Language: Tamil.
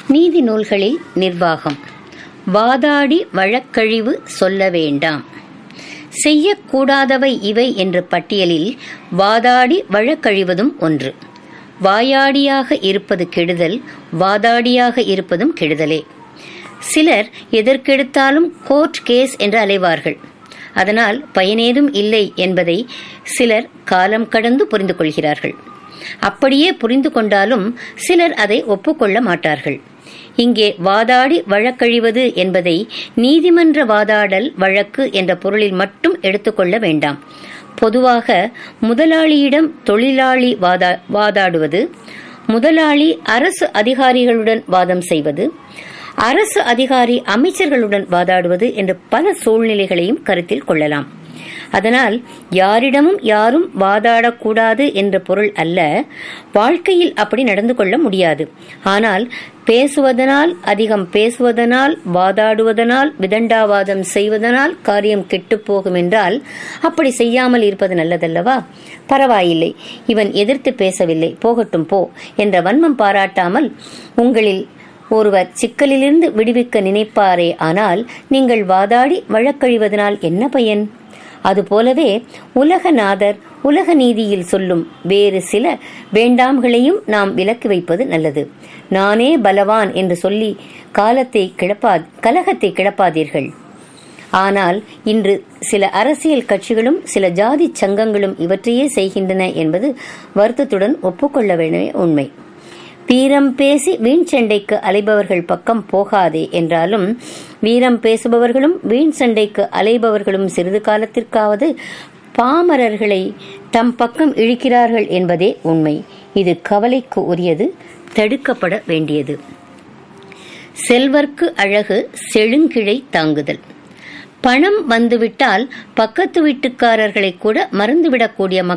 நீதி நூல்களில் நிர்வாகம் வாதாடி வழக்கழிவு சொல்ல வேண்டாம் செய்யக்கூடாதவை இவை என்ற பட்டியலில் வாதாடி வழக்கழிவதும் ஒன்று வாயாடியாக இருப்பது கெடுதல் வாதாடியாக இருப்பதும் கெடுதலே சிலர் எதற்கெடுத்தாலும் கோர்ட் கேஸ் என்று அலைவார்கள் அதனால் பயனேதும் இல்லை என்பதை சிலர் காலம் கடந்து புரிந்து கொள்கிறார்கள் அப்படியே புரிந்து கொண்டாலும் சிலர் அதை ஒப்புக்கொள்ள மாட்டார்கள் இங்கே வாதாடி வழக்கழிவது என்பதை நீதிமன்ற வாதாடல் வழக்கு என்ற பொருளில் மட்டும் எடுத்துக்கொள்ள வேண்டாம் பொதுவாக முதலாளியிடம் தொழிலாளி வாதா வாதாடுவது முதலாளி அரசு அதிகாரிகளுடன் வாதம் செய்வது அரசு அதிகாரி அமைச்சர்களுடன் வாதாடுவது என்ற பல சூழ்நிலைகளையும் கருத்தில் கொள்ளலாம் அதனால் யாரிடமும் யாரும் வாதாடக்கூடாது என்ற பொருள் அல்ல வாழ்க்கையில் அப்படி நடந்து கொள்ள முடியாது ஆனால் பேசுவதனால் அதிகம் பேசுவதனால் வாதாடுவதனால் விதண்டாவாதம் செய்வதனால் காரியம் கெட்டுப்போகும் என்றால் அப்படி செய்யாமல் இருப்பது நல்லதல்லவா பரவாயில்லை இவன் எதிர்த்து பேசவில்லை போகட்டும் போ என்ற வன்மம் பாராட்டாமல் உங்களில் ஒருவர் சிக்கலிலிருந்து விடுவிக்க நினைப்பாரே ஆனால் நீங்கள் வாதாடி வழக்கழிவதனால் என்ன பயன் அதுபோலவே உலகநாதர் உலக நீதியில் சொல்லும் வேறு சில வேண்டாம்களையும் நாம் விலக்கி வைப்பது நல்லது நானே பலவான் என்று சொல்லி காலத்தை கிளப்பா கலகத்தை கிளப்பாதீர்கள் ஆனால் இன்று சில அரசியல் கட்சிகளும் சில ஜாதி சங்கங்களும் இவற்றையே செய்கின்றன என்பது வருத்தத்துடன் ஒப்புக்கொள்ள வேண்டிய உண்மை வீரம் பேசி வீண் சண்டைக்கு அலைபவர்கள் பக்கம் போகாதே என்றாலும் வீரம் பேசுபவர்களும் வீண் சண்டைக்கு அலைபவர்களும் சிறிது காலத்திற்காவது பாமரர்களை தம் பக்கம் இழுக்கிறார்கள் என்பதே உண்மை இது கவலைக்கு உரியது தடுக்கப்பட வேண்டியது செல்வர்க்கு அழகு செழுங்கிழை தாங்குதல் பணம் வந்துவிட்டால் பக்கத்து வீட்டுக்காரர்களை கூட மறந்துவிடக்கூடிய